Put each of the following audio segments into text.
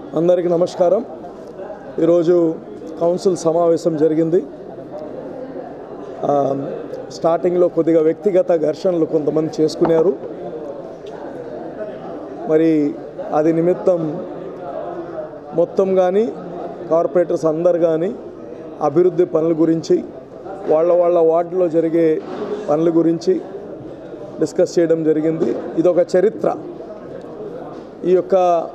అందరికీ నమస్కారం ఈరోజు కౌన్సిల్ సమావేశం జరిగింది ఆ, స్టార్టింగ్లో కొద్దిగా వ్యక్తిగత ఘర్షణలు కొంతమంది చేసుకున్నారు మరి అది నిమిత్తం మొత్తం కానీ కార్పొరేటర్స్ అందరు కానీ అభివృద్ధి పనుల గురించి వాళ్ళ వాళ్ళ వార్డులో జరిగే పనుల గురించి డిస్కస్ చేయడం జరిగింది ఇది ఒక చరిత్ర ఈ యొక్క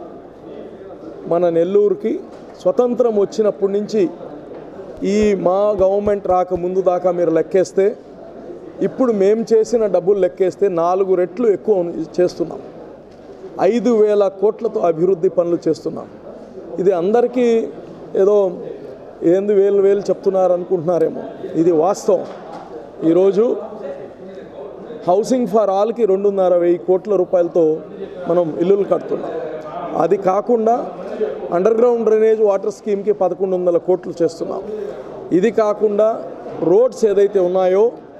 మన నెల్లూరుకి స్వతంత్రం వచ్చినప్పటి నుంచి ఈ మా గవర్నమెంట్ రాక ముందు దాకా మీరు లెక్కేస్తే ఇప్పుడు మేము చేసిన డబ్బులు లెక్కేస్తే నాలుగు రెట్లు ఎక్కువ చేస్తున్నాం ఐదు వేల కోట్లతో అభివృద్ధి పనులు చేస్తున్నాం ఇది అందరికీ ఏదో ఏంది వేలు వేలు చెప్తున్నారు అనుకుంటున్నారేమో ఇది వాస్తవం ఈరోజు హౌసింగ్ ఫర్ ఆల్కి రెండున్నర వెయ్యి కోట్ల రూపాయలతో మనం ఇల్లులు కడుతున్నాం అది కాకుండా అండర్ గ్రౌండ్ డ్రైనేజ్ వాటర్ స్కీమ్కి పదకొండు వందల కోట్లు చేస్తున్నాం ఇది కాకుండా రోడ్స్ ఏదైతే ఉన్నాయో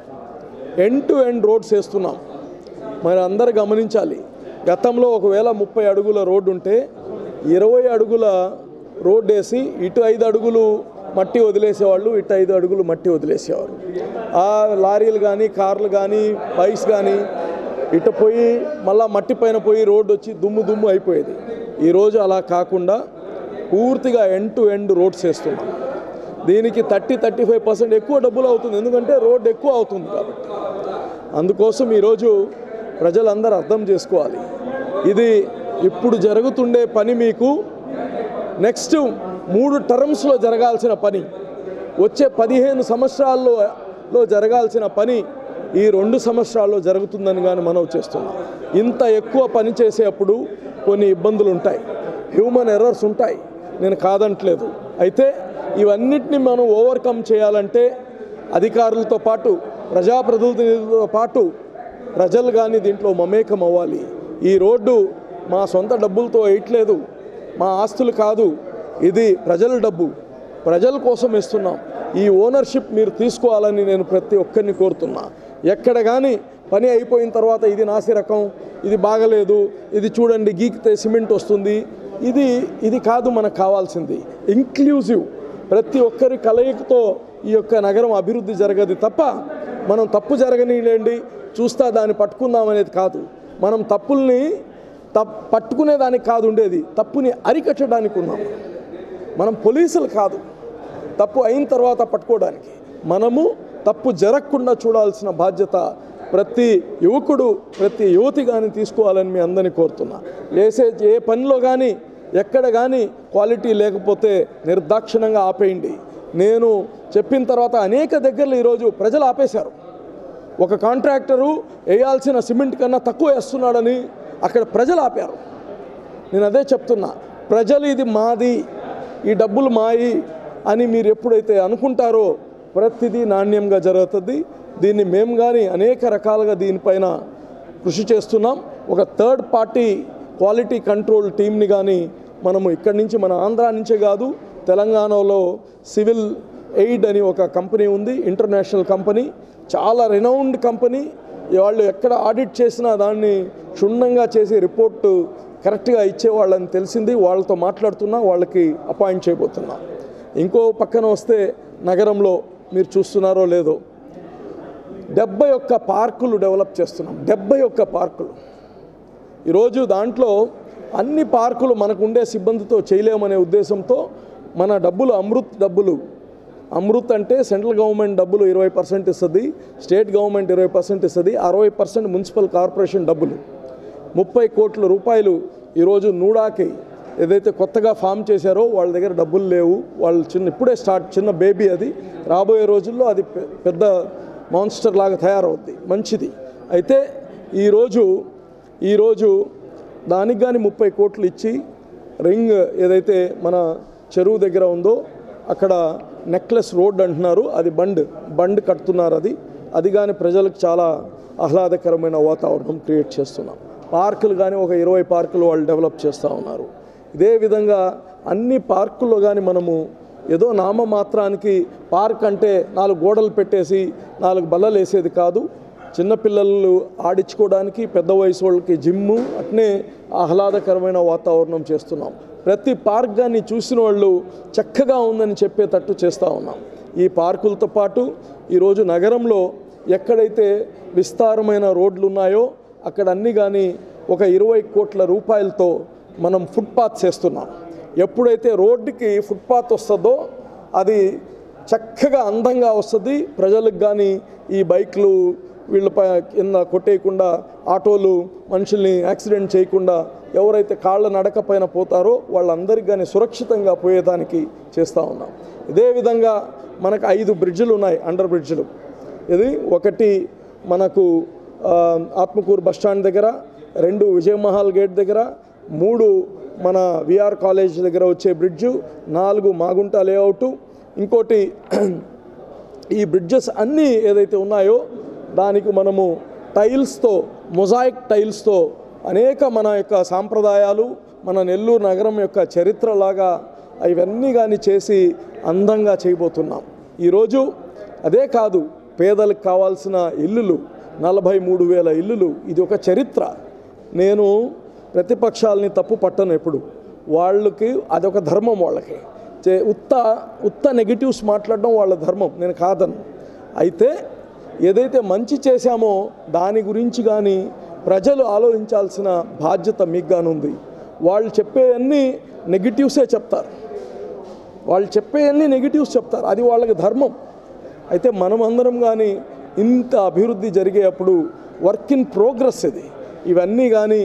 ఎండ్ టు ఎండ్ రోడ్స్ వేస్తున్నాం మరి అందరు గమనించాలి గతంలో ఒకవేళ ముప్పై అడుగుల రోడ్డు ఉంటే ఇరవై అడుగుల రోడ్డు వేసి ఇటు ఐదు అడుగులు మట్టి వదిలేసేవాళ్ళు ఇటు ఐదు అడుగులు మట్టి వదిలేసేవారు ఆ లారీలు కానీ కార్లు కానీ బైక్స్ కానీ ఇటు పోయి మళ్ళా మట్టి పైన పోయి రోడ్డు వచ్చి దుమ్ము దుమ్ము అయిపోయేది ఈరోజు అలా కాకుండా పూర్తిగా ఎండ్ టు ఎండ్ రోడ్స్ వేస్తున్నాం దీనికి థర్టీ థర్టీ ఫైవ్ పర్సెంట్ ఎక్కువ డబ్బులు అవుతుంది ఎందుకంటే రోడ్డు ఎక్కువ అవుతుంది కాబట్టి అందుకోసం ఈరోజు ప్రజలందరూ అర్థం చేసుకోవాలి ఇది ఇప్పుడు జరుగుతుండే పని మీకు నెక్స్ట్ మూడు టర్మ్స్లో జరగాల్సిన పని వచ్చే పదిహేను సంవత్సరాల్లో లో జరగాల్సిన పని ఈ రెండు సంవత్సరాల్లో జరుగుతుందని కానీ మనం చేస్తున్నాం ఇంత ఎక్కువ పని చేసేటప్పుడు కొన్ని ఇబ్బందులు ఉంటాయి హ్యూమన్ ఎర్రర్స్ ఉంటాయి నేను కాదంటలేదు అయితే ఇవన్నిటిని మనం ఓవర్కమ్ చేయాలంటే అధికారులతో పాటు ప్రజాప్రతినిధులతో పాటు ప్రజలు కానీ దీంట్లో మమేకం అవ్వాలి ఈ రోడ్డు మా సొంత డబ్బులతో వేయట్లేదు మా ఆస్తులు కాదు ఇది ప్రజల డబ్బు ప్రజల కోసం ఇస్తున్నాం ఈ ఓనర్షిప్ మీరు తీసుకోవాలని నేను ప్రతి ఒక్కరిని కోరుతున్నా ఎక్కడ కానీ పని అయిపోయిన తర్వాత ఇది నాసి రకం ఇది బాగలేదు ఇది చూడండి గీకితే సిమెంట్ వస్తుంది ఇది ఇది కాదు మనకు కావాల్సింది ఇంక్లూజివ్ ప్రతి ఒక్కరి కలయికతో ఈ యొక్క నగరం అభివృద్ధి జరగదు తప్ప మనం తప్పు జరగనీలేండి చూస్తా దాన్ని పట్టుకుందాం అనేది కాదు మనం తప్పుల్ని తప్ పట్టుకునేదానికి కాదు ఉండేది తప్పుని అరికట్టడానికి ఉన్నాం మనం పోలీసులు కాదు తప్పు అయిన తర్వాత పట్టుకోవడానికి మనము తప్పు జరగకుండా చూడాల్సిన బాధ్యత ప్రతి యువకుడు ప్రతి యువతి కానీ తీసుకోవాలని మీ అందరినీ కోరుతున్నా చేసే ఏ పనిలో కానీ ఎక్కడ కానీ క్వాలిటీ లేకపోతే నిర్దాక్షిణంగా ఆపేయండి నేను చెప్పిన తర్వాత అనేక దగ్గరలో ఈరోజు ప్రజలు ఆపేశారు ఒక కాంట్రాక్టరు వేయాల్సిన సిమెంట్ కన్నా తక్కువ వేస్తున్నాడని అక్కడ ప్రజలు ఆపారు నేను అదే చెప్తున్నా ప్రజలు ఇది మాది ఈ డబ్బులు మాయి అని మీరు ఎప్పుడైతే అనుకుంటారో ప్రతిదీ నాణ్యంగా జరుగుతుంది దీన్ని మేము కానీ అనేక రకాలుగా దీనిపైన కృషి చేస్తున్నాం ఒక థర్డ్ పార్టీ క్వాలిటీ కంట్రోల్ టీంని కానీ మనము ఇక్కడి నుంచి మన ఆంధ్ర నుంచే కాదు తెలంగాణలో సివిల్ ఎయిడ్ అని ఒక కంపెనీ ఉంది ఇంటర్నేషనల్ కంపెనీ చాలా రెనౌండ్ కంపెనీ వాళ్ళు ఎక్కడ ఆడిట్ చేసినా దాన్ని క్షుణ్ణంగా చేసి రిపోర్టు కరెక్ట్గా ఇచ్చేవాళ్ళని తెలిసింది వాళ్ళతో మాట్లాడుతున్నా వాళ్ళకి అపాయింట్ చేయబోతున్నా ఇంకో పక్కన వస్తే నగరంలో మీరు చూస్తున్నారో లేదో డెబ్బై ఒక్క పార్కులు డెవలప్ చేస్తున్నాం డెబ్బై ఒక్క పార్కులు ఈరోజు దాంట్లో అన్ని పార్కులు మనకు ఉండే సిబ్బందితో చేయలేమనే ఉద్దేశంతో మన డబ్బులు అమృత్ డబ్బులు అమృత్ అంటే సెంట్రల్ గవర్నమెంట్ డబ్బులు ఇరవై పర్సెంట్ ఇస్తుంది స్టేట్ గవర్నమెంట్ ఇరవై పర్సెంట్ ఇస్తుంది అరవై పర్సెంట్ మున్సిపల్ కార్పొరేషన్ డబ్బులు ముప్పై కోట్ల రూపాయలు ఈరోజు నూడాకి ఏదైతే కొత్తగా ఫామ్ చేశారో వాళ్ళ దగ్గర డబ్బులు లేవు వాళ్ళు చిన్న ఇప్పుడే స్టార్ట్ చిన్న బేబీ అది రాబోయే రోజుల్లో అది పె- పెద్ద మాన్స్టర్ లాగా తయారవుద్ది మంచిది అయితే ఈరోజు ఈరోజు దానికి కానీ ముప్పై కోట్లు ఇచ్చి రింగ్ ఏదైతే మన చెరువు దగ్గర ఉందో అక్కడ నెక్లెస్ రోడ్ అంటున్నారు అది బండ్ బండ్ కడుతున్నారు అది అది కానీ ప్రజలకు చాలా ఆహ్లాదకరమైన వాతావరణం క్రియేట్ చేస్తున్నాం పార్కులు కానీ ఒక ఇరవై పార్కులు వాళ్ళు డెవలప్ చేస్తూ ఉన్నారు ఇదే విధంగా అన్ని పార్కుల్లో కానీ మనము ఏదో నామమాత్రానికి పార్క్ అంటే నాలుగు గోడలు పెట్టేసి నాలుగు బల్లలు వేసేది కాదు చిన్నపిల్లలు ఆడించుకోవడానికి పెద్ద వయసు వాళ్ళకి జిమ్ము అట్నే ఆహ్లాదకరమైన వాతావరణం చేస్తున్నాం ప్రతి పార్క్ కానీ చూసిన వాళ్ళు చక్కగా ఉందని చెప్పేటట్టు చేస్తూ ఉన్నాం ఈ పార్కులతో పాటు ఈరోజు నగరంలో ఎక్కడైతే విస్తారమైన రోడ్లు ఉన్నాయో అక్కడ అన్ని కానీ ఒక ఇరవై కోట్ల రూపాయలతో మనం ఫుట్పాత్ చేస్తున్నాం ఎప్పుడైతే రోడ్డుకి ఫుట్పాత్ వస్తుందో అది చక్కగా అందంగా వస్తుంది ప్రజలకు కానీ ఈ బైక్లు వీళ్ళ పై కింద కొట్టేయకుండా ఆటోలు మనుషుల్ని యాక్సిడెంట్ చేయకుండా ఎవరైతే కాళ్ళ నడక పైన పోతారో వాళ్ళందరికీ కానీ సురక్షితంగా పోయేదానికి చేస్తూ ఉన్నాం ఇదే విధంగా మనకు ఐదు బ్రిడ్జిలు ఉన్నాయి అండర్ బ్రిడ్జిలు ఇది ఒకటి మనకు ఆ, ఆత్మకూరు బస్ స్టాండ్ దగ్గర రెండు విజయమహల్ గేట్ దగ్గర మూడు మన విఆర్ కాలేజ్ దగ్గర వచ్చే బ్రిడ్జు నాలుగు మాగుంట లేఅవుట్ ఇంకోటి ఈ బ్రిడ్జెస్ అన్నీ ఏదైతే ఉన్నాయో దానికి మనము టైల్స్తో మొజాయిక్ టైల్స్తో అనేక మన యొక్క సాంప్రదాయాలు మన నెల్లూరు నగరం యొక్క చరిత్రలాగా ఇవన్నీ కానీ చేసి అందంగా చేయబోతున్నాం ఈరోజు అదే కాదు పేదలకు కావాల్సిన ఇల్లులు నలభై మూడు వేల ఇల్లులు ఇది ఒక చరిత్ర నేను ప్రతిపక్షాలని తప్పు పట్టను ఎప్పుడు వాళ్ళకి అదొక ధర్మం వాళ్ళకి చే- ఉత్త ఉత్త నెగిటివ్స్ మాట్లాడడం వాళ్ళ ధర్మం నేను కాదను అయితే ఏదైతే మంచి చేశామో దాని గురించి కానీ ప్రజలు ఆలోచించాల్సిన బాధ్యత మీకు గాని ఉంది వాళ్ళు చెప్పేవన్నీ నెగిటివ్సే చెప్తారు వాళ్ళు చెప్పేవన్నీ నెగిటివ్స్ చెప్తారు అది వాళ్ళకి ధర్మం అయితే మనం అందరం కానీ ఇంత అభివృద్ధి జరిగేటప్పుడు వర్క్ ఇన్ ప్రోగ్రెస్ ఇది ఇవన్నీ కానీ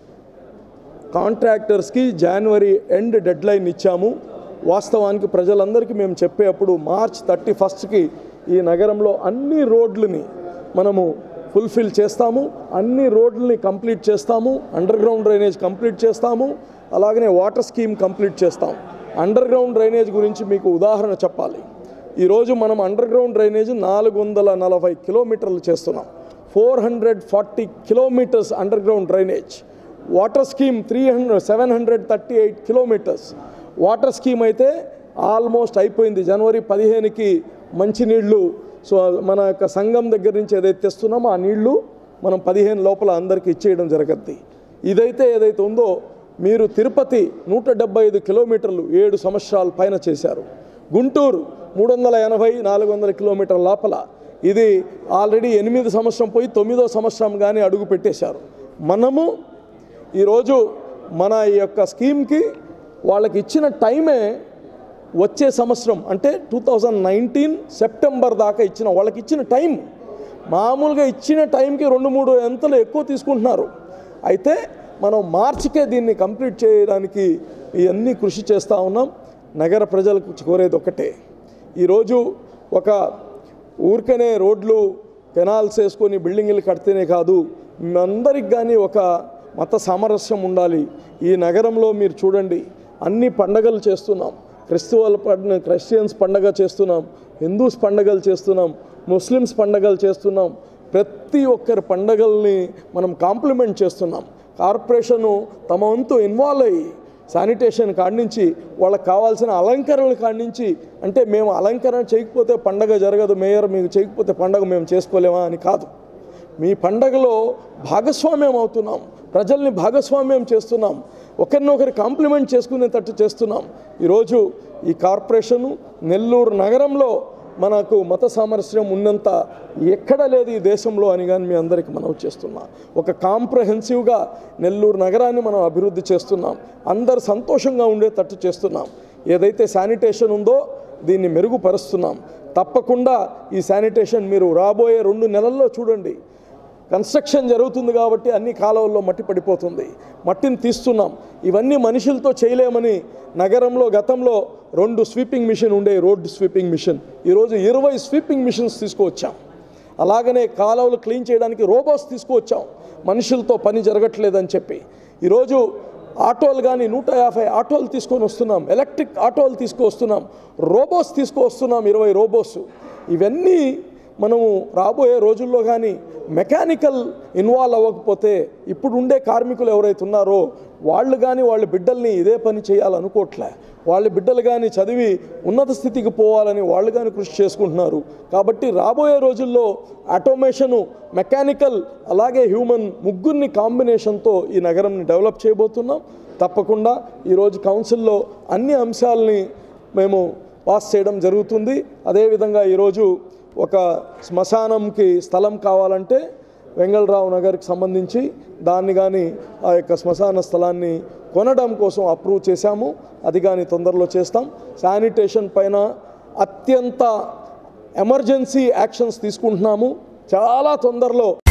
కాంట్రాక్టర్స్కి జనవరి ఎండ్ డెడ్ లైన్ ఇచ్చాము వాస్తవానికి ప్రజలందరికీ మేము చెప్పేటప్పుడు మార్చ్ థర్టీ ఫస్ట్కి ఈ నగరంలో అన్ని రోడ్లని మనము ఫుల్ఫిల్ చేస్తాము అన్ని రోడ్లని కంప్లీట్ చేస్తాము అండర్ గ్రౌండ్ డ్రైనేజ్ కంప్లీట్ చేస్తాము అలాగనే వాటర్ స్కీమ్ కంప్లీట్ చేస్తాం అండర్ గ్రౌండ్ డ్రైనేజ్ గురించి మీకు ఉదాహరణ చెప్పాలి ఈరోజు మనం అండర్ గ్రౌండ్ డ్రైనేజ్ నాలుగు వందల నలభై కిలోమీటర్లు చేస్తున్నాం four hundred forty kilometres underground drainage water scheme three hundred seven hundred thirty eight kilometres water scheme అయితే ఆల్మోస్ట్ అయిపోయింది జనవరి పదిహేనుకి మంచినీళ్ళు సో మన యొక్క సంఘం దగ్గర నుంచి ఏదైతే తెస్తున్నామో ఆ నీళ్లు మనం పదిహేను లోపల అందరికీ ఇచ్చేయడం జరగద్ది ఇదైతే ఏదైతే ఉందో మీరు తిరుపతి నూట డెబ్బై ఐదు కిలోమీటర్లు ఏడు సంవత్సరాల పైన చేశారు గుంటూరు మూడు వందల ఎనభై నాలుగు వందల కిలోమీటర్ల లోపల ఇది ఆల్రెడీ ఎనిమిది సంవత్సరం పోయి తొమ్మిదో సంవత్సరం కానీ అడుగు పెట్టేశారు మనము ఈరోజు మన ఈ యొక్క స్కీమ్కి వాళ్ళకి ఇచ్చిన టైమే వచ్చే సంవత్సరం అంటే టూ థౌజండ్ నైన్టీన్ సెప్టెంబర్ దాకా ఇచ్చిన వాళ్ళకి ఇచ్చిన టైం మామూలుగా ఇచ్చిన టైంకి రెండు మూడు ఎంతలు ఎక్కువ తీసుకుంటున్నారు అయితే మనం మార్చికే దీన్ని కంప్లీట్ చేయడానికి ఇవన్నీ కృషి చేస్తూ ఉన్నాం నగర ప్రజలకు కోరేది ఒకటే ఈరోజు ఒక ఊరికనే రోడ్లు కెనాల్స్ వేసుకొని బిల్డింగ్లు కడితేనే కాదు అందరికి కానీ ఒక మత సామరస్యం ఉండాలి ఈ నగరంలో మీరు చూడండి అన్ని పండగలు చేస్తున్నాం క్రిస్తువుల పండుగ క్రిస్టియన్స్ పండగ చేస్తున్నాం హిందూస్ పండగలు చేస్తున్నాం ముస్లిమ్స్ పండగలు చేస్తున్నాం ప్రతి ఒక్కరి పండగల్ని మనం కాంప్లిమెంట్ చేస్తున్నాం కార్పొరేషను తమ వంతు ఇన్వాల్వ్ అయ్యి శానిటేషన్ కాడి నుంచి వాళ్ళకి కావాల్సిన అలంకరణల కాడి నుంచి అంటే మేము అలంకరణ చేయకపోతే పండగ జరగదు మేయర్ మీకు చేయకపోతే పండగ మేము చేసుకోలేమా అని కాదు మీ పండగలో భాగస్వామ్యం అవుతున్నాం ప్రజల్ని భాగస్వామ్యం చేస్తున్నాం ఒకరినొకరు కాంప్లిమెంట్ చేసుకునేటట్టు చేస్తున్నాం ఈరోజు ఈ కార్పొరేషను నెల్లూరు నగరంలో మనకు మత సామరస్యం ఉన్నంత ఎక్కడ లేదు ఈ దేశంలో అని కానీ మీ అందరికీ మనం చేస్తున్నాం ఒక కాంప్రహెన్సివ్గా నెల్లూరు నగరాన్ని మనం అభివృద్ధి చేస్తున్నాం అందరు సంతోషంగా ఉండేటట్టు చేస్తున్నాం ఏదైతే శానిటేషన్ ఉందో దీన్ని మెరుగుపరుస్తున్నాం తప్పకుండా ఈ శానిటేషన్ మీరు రాబోయే రెండు నెలల్లో చూడండి కన్స్ట్రక్షన్ జరుగుతుంది కాబట్టి అన్ని కాలువల్లో మట్టి పడిపోతుంది మట్టిని తీస్తున్నాం ఇవన్నీ మనుషులతో చేయలేమని నగరంలో గతంలో రెండు స్వీపింగ్ మిషన్ ఉండే రోడ్డు స్వీపింగ్ మిషన్ ఈరోజు ఇరవై స్వీపింగ్ మిషన్స్ తీసుకువచ్చాం అలాగనే కాలువలు క్లీన్ చేయడానికి రోబోస్ తీసుకువచ్చాం మనుషులతో పని జరగట్లేదని చెప్పి ఈరోజు ఆటోలు కానీ నూట యాభై ఆటోలు తీసుకొని వస్తున్నాం ఎలక్ట్రిక్ ఆటోలు తీసుకువస్తున్నాం రోబోస్ తీసుకువస్తున్నాం ఇరవై రోబోస్ ఇవన్నీ మనము రాబోయే రోజుల్లో కానీ మెకానికల్ ఇన్వాల్వ్ అవ్వకపోతే ఇప్పుడు ఉండే కార్మికులు ఎవరైతే ఉన్నారో వాళ్ళు కానీ వాళ్ళ బిడ్డల్ని ఇదే పని చేయాలనుకోవట్లే వాళ్ళ బిడ్డలు కానీ చదివి ఉన్నత స్థితికి పోవాలని వాళ్ళు కానీ కృషి చేసుకుంటున్నారు కాబట్టి రాబోయే రోజుల్లో ఆటోమేషను మెకానికల్ అలాగే హ్యూమన్ ముగ్గురిని కాంబినేషన్తో ఈ నగరంని డెవలప్ చేయబోతున్నాం తప్పకుండా ఈరోజు కౌన్సిల్లో అన్ని అంశాలని మేము పాస్ చేయడం జరుగుతుంది అదేవిధంగా ఈరోజు ఒక శ్మశానంకి స్థలం కావాలంటే వెంగళరావు నగర్కి సంబంధించి దాన్ని కానీ ఆ యొక్క శ్మశాన స్థలాన్ని కొనడం కోసం అప్రూవ్ చేశాము అది కానీ తొందరలో చేస్తాం శానిటేషన్ పైన అత్యంత ఎమర్జెన్సీ యాక్షన్స్ తీసుకుంటున్నాము చాలా తొందరలో